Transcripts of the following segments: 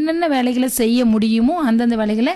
என்னென்ன வேலைகளை செய்ய முடியுமோ அந்தந்த வேலைகளை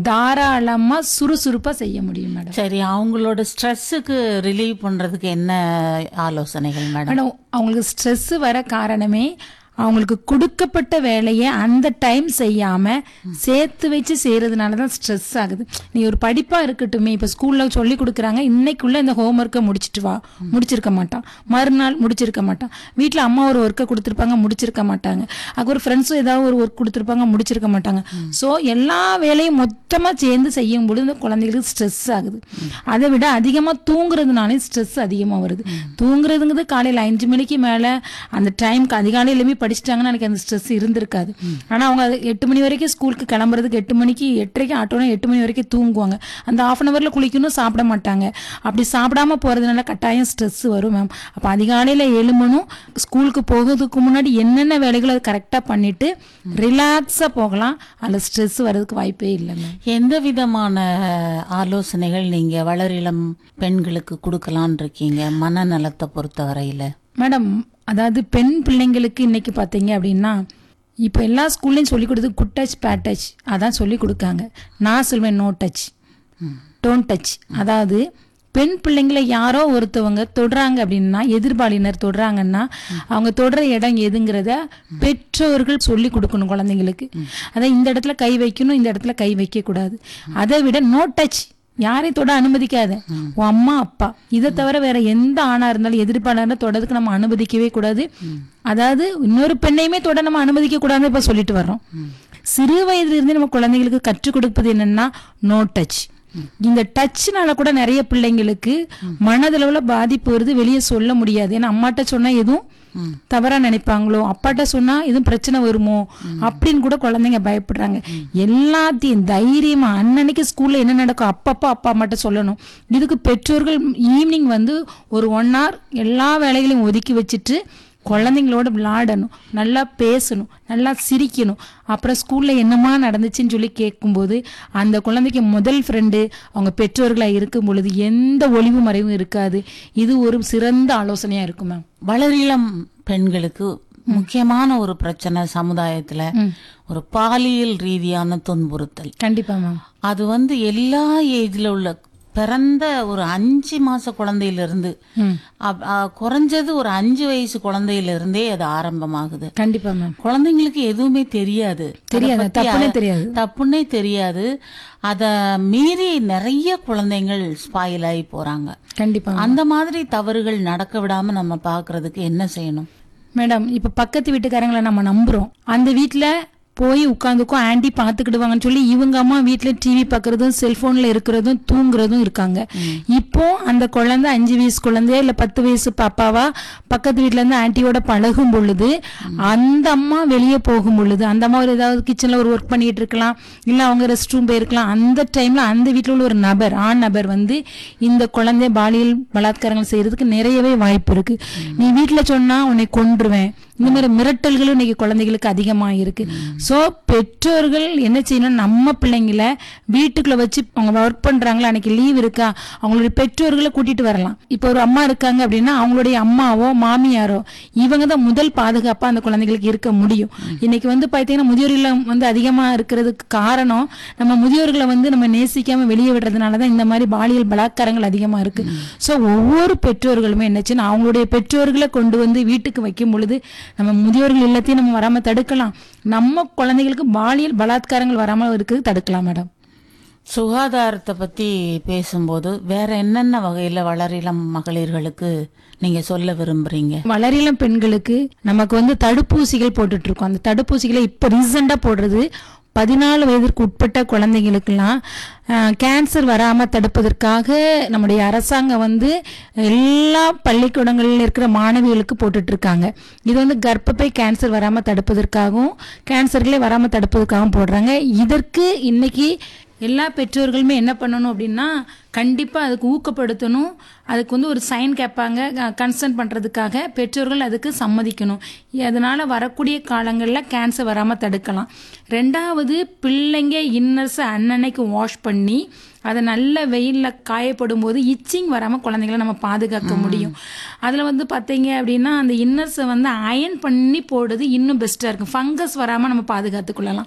தாராளமாக சுறுசுறுப்பாக செய்ய முடியும் மேடம் சரி அவங்களோட ஸ்ட்ரெஸ்ஸுக்கு ரிலீவ் பண்றதுக்கு என்ன ஆலோசனைகள் மேடம் மேடம் அவங்களுக்கு ஸ்ட்ரெஸ் வர காரணமே அவங்களுக்கு கொடுக்கப்பட்ட வேலையை அந்த டைம் செய்யாம சேர்த்து வச்சு செய்யறதுனால தான் ஸ்ட்ரெஸ் ஆகுது நீ ஒரு படிப்பா இருக்கட்டுமே இப்ப ஸ்கூல்ல சொல்லி கொடுக்குறாங்க இன்னைக்குள்ள இந்த ஹோம்ஒர்க்கை முடிச்சிட்டு வா முடிச்சிருக்க மாட்டான் மறுநாள் முடிச்சிருக்க மாட்டான் வீட்ல அம்மா ஒரு ஒர்க்கை கொடுத்துருப்பாங்க முடிச்சிருக்க மாட்டாங்க அதுக்கு ஒரு ஃப்ரெண்ட்ஸும் ஏதாவது ஒரு ஒர்க் கொடுத்துருப்பாங்க முடிச்சிருக்க மாட்டாங்க ஸோ எல்லா வேலையும் மொத்தமா சேர்ந்து செய்யும் பொழுது இந்த குழந்தைகளுக்கு ஸ்ட்ரெஸ் ஆகுது அதை விட அதிகமா தூங்குறதுனாலே ஸ்ட்ரெஸ் அதிகமா வருது தூங்குறதுங்கிறது காலையில அஞ்சு மணிக்கு மேல அந்த டைம்க்கு அதிகாலையிலுமே படிச்சிட்டாங்கன்னா எனக்கு அந்த ஸ்ட்ரெஸ் இருந்திருக்காது ஆனா அவங்க அது எட்டு மணி வரைக்கும் ஸ்கூலுக்கு கிளம்புறதுக்கு எட்டு மணிக்கு எட்டரைக்கு ஆட்டோனா எட்டு மணி வரைக்கும் தூங்குவாங்க அந்த ஆஃப் அன் ஹவர்ல குளிக்கணும் சாப்பிட மாட்டாங்க அப்படி சாப்பிடாம போறதுனால கட்டாயம் ஸ்ட்ரெஸ் வரும் மேம் அப்ப அதிகாலையில எழும்பணும் ஸ்கூலுக்கு போகிறதுக்கு முன்னாடி என்னென்ன வேலைகளோ அதை கரெக்டா பண்ணிட்டு ரிலாக்ஸா போகலாம் அதுல ஸ்ட்ரெஸ் வர்றதுக்கு வாய்ப்பே இல்லை மேம் எந்த விதமான ஆலோசனைகள் நீங்க வளரிளம் பெண்களுக்கு கொடுக்கலான் இருக்கீங்க மனநலத்தை பொறுத்தவரையில மேடம் அதாவது பெண் பிள்ளைங்களுக்கு இன்னைக்கு பார்த்தீங்க அப்படின்னா இப்போ எல்லா ஸ்கூல்லையும் சொல்லி கொடுத்து குட் டச் பேட் டச் அதான் சொல்லி கொடுக்காங்க நான் சொல்வேன் நோ டச் டோன்ட் டச் அதாவது பெண் பிள்ளைங்களை யாரோ ஒருத்தவங்க தொடுறாங்க அப்படின்னா எதிர்பாலினர் தொடுறாங்கன்னா அவங்க தொடுற இடம் எதுங்கிறத பெற்றோர்கள் சொல்லி கொடுக்கணும் குழந்தைங்களுக்கு அதான் இந்த இடத்துல கை வைக்கணும் இந்த இடத்துல கை வைக்க கூடாது அதை விட நோ டச் யாரையும் தொட அனுமதிக்காத உன் அம்மா அப்பா இதை தவிர வேற எந்த ஆணா இருந்தாலும் எதிர்ப்பாளர் தொடறதுக்கு நம்ம அனுமதிக்கவே கூடாது அதாவது இன்னொரு பெண்ணையுமே தொட நம்ம அனுமதிக்க கூடாதுன்னு இப்ப சொல்லிட்டு வர்றோம் சிறு வயதுல இருந்து நம்ம குழந்தைங்களுக்கு கற்றுக் கொடுப்பது என்னன்னா நோ டச் இந்த டச்னால கூட நிறைய பிள்ளைங்களுக்கு மனதளவுல பாதிப்பு வருது வெளியே சொல்ல முடியாது ஏன்னா அம்மாட்ட சொன்னா எதுவும் தவறா நினைப்பாங்களோ அப்பாட்ட சொன்னா எதுவும் பிரச்சனை வருமோ அப்படின்னு கூட குழந்தைங்க பயப்படுறாங்க எல்லாத்தையும் தைரியமா அன்னன்னைக்கு ஸ்கூல்ல என்ன நடக்கும் அப்பப்போ அப்பா அம்மாட்ட சொல்லணும் இதுக்கு பெற்றோர்கள் ஈவினிங் வந்து ஒரு ஒன் hour எல்லா வேலைகளையும் ஒதுக்கி வச்சுட்டு குழந்தைங்களோட விளையாடணும் நல்லா பேசணும் நல்லா சிரிக்கணும் அப்புறம் ஸ்கூல்ல என்னமா நடந்துச்சுன்னு சொல்லி கேட்கும்போது அந்த குழந்தைக்கு முதல் ஃப்ரெண்டு அவங்க பெற்றோர்களாக இருக்கும் பொழுது எந்த ஒளிவு மறைவும் இருக்காது இது ஒரு சிறந்த ஆலோசனையா இருக்கும் மேம் வளரிளம் பெண்களுக்கு முக்கியமான ஒரு பிரச்சனை சமுதாயத்துல ஒரு பாலியல் ரீதியான துன்புறுத்தல் கண்டிப்பா மேம் அது வந்து எல்லா ஏஜ்ல உள்ள பிறந்த ஒரு அஞ்சு மாச குழந்தையில இருந்து அப்- அ, குறைஞ்சது ஒரு அஞ்சு வயசு குழந்தையில இருந்தே அது ஆரம்பமாகுது கண்டிப்பா மேம் குழந்தைங்களுக்கு எதுவுமே தெரியாது தெரியாது, அத பத்தி தப்புன்னே அ- தெரியாது. தப்புன்னே தெரியாது அத மீறி நிறைய குழந்தைகள் ஸ்பாயில் ஆகி போறாங்க கண்டிப்பா அந்த மாதிரி தவறுகள் நடக்க விடாம நம்ம பாக்குறதுக்கு என்ன செய்யணும் மேடம் இப்ப பக்கத்து வீட்டுக்காரங்களை நம்ம நம்புறோம் அந்த வீட்ல போய் உட்காந்துக்கும் ஆண்டி பாத்துக்கிடுவாங்கன்னு சொல்லி இவங்க அம்மா வீட்ல டிவி பார்க்கறதும் செல்போன்ல இருக்கிறதும் தூங்குறதும் இருக்காங்க இப்போ அந்த குழந்தை அஞ்சு வயசு குழந்தையா இல்ல பத்து வயசு பாப்பாவா பக்கத்து வீட்ல இருந்து ஆன்ட்டியோட பழகும் பொழுது அந்த அம்மா வெளியே போகும் பொழுது அந்த அம்மா ஒரு ஏதாவது கிச்சன்ல ஒரு ஒர்க் பண்ணிட்டு இருக்கலாம் இல்ல அவங்க ரெஸ்ட் ரூம் போயிருக்கலாம் அந்த டைம்ல அந்த வீட்ல உள்ள ஒரு நபர் ஆண் நபர் வந்து இந்த குழந்தை பாலியல் பலாத்காரங்கள் செய்யறதுக்கு நிறையவே வாய்ப்பு இருக்கு நீ வீட்ல சொன்னா உன்னை கொன்றுவேன் இந்த மாதிரி மிரட்டல்களும் இன்னைக்கு குழந்தைகளுக்கு அதிகமா இருக்கு சோ பெற்றோர்கள் என்ன செய்யணும் நம்ம பிள்ளைங்கள வீட்டுக்குள்ள வச்சு அவங்க ஒர்க் பண்றாங்களா அன்னைக்கு லீவ் இருக்கா அவங்களுடைய பெற்றோர்களை கூட்டிட்டு வரலாம் இப்போ ஒரு அம்மா இருக்காங்க அப்படின்னா அவங்களுடைய அம்மாவோ மாமியாரோ இவங்க தான் முதல் பாதுகாப்பா அந்த குழந்தைகளுக்கு இருக்க முடியும் இன்னைக்கு வந்து பாத்தீங்கன்னா முதியோர் இல்லம் வந்து அதிகமா இருக்கிறதுக்கு காரணம் நம்ம முதியோர்களை வந்து நம்ம நேசிக்காம வெளியே விடுறதுனால தான் இந்த மாதிரி பாலியல் பலாத்காரங்கள் அதிகமா இருக்கு சோ ஒவ்வொரு பெற்றோர்களுமே என்னச்சுன்னா அவங்களுடைய பெற்றோர்களை கொண்டு வந்து வீட்டுக்கு வைக்கும் பொழுது நம்ம முதியோர்கள் இல்லத்தையும் நம்ம வராம தடுக்கலாம் நம்ம குழந்தைகளுக்கு பாலியல் பலாத்காரங்கள் வராம இருக்குது தடுக்கலாம் மேடம் சுகாதாரத்தை பத்தி பேசும்போது வேற என்னென்ன வகையில வளரிளம் மகளிர்களுக்கு நீங்க சொல்ல விரும்புறீங்க வளரிளம் பெண்களுக்கு நமக்கு வந்து தடுப்பூசிகள் போட்டுட்டு இருக்கோம் அந்த தடுப்பூசிகளை இப்ப ரீசெண்டா போடுறது பதினாலு வயதிற்கு உட்பட்ட குழந்தைங்களுக்கெல்லாம் அஹ், கேன்சர் வராம தடுப்பதற்காக நம்முடைய அரசாங்கம் வந்து எல்லா பள்ளிக்கூடங்களில் இருக்கிற மாணவிகளுக்கு போட்டுட்டு இருக்காங்க இது வந்து கர்ப்பப்பை கேன்சர் வராம தடுப்பதற்காகவும் கேன்சர்களே வராம தடுப்பதற்காகவும் போடுறாங்க இதற்கு இன்னைக்கு எல்லா பெற்றோர்களுமே என்ன பண்ணணும் அப்படின்னா கண்டிப்பாக அதுக்கு ஊக்கப்படுத்தணும் அதுக்கு வந்து ஒரு சைன் கேட்பாங்க கன்சர்ன் பண்ணுறதுக்காக பெற்றோர்கள் அதுக்கு சம்மதிக்கணும் அதனால் வரக்கூடிய காலங்களில் கேன்சர் வராமல் தடுக்கலாம் ரெண்டாவது பிள்ளைங்க இன்னர்ஸை அன்னன்னைக்கு வாஷ் பண்ணி அதை நல்ல வெயிலில் காயப்படும் போது இச்சிங் வராமல் குழந்தைங்கள நம்ம பாதுகாக்க முடியும் அதில் வந்து பார்த்தீங்க அப்படின்னா அந்த இன்னர்ஸை வந்து அயன் பண்ணி போடுறது இன்னும் பெஸ்ட்டாக இருக்கும் ஃபங்கஸ் வராமல் நம்ம பாதுகாத்து கொள்ளலாம்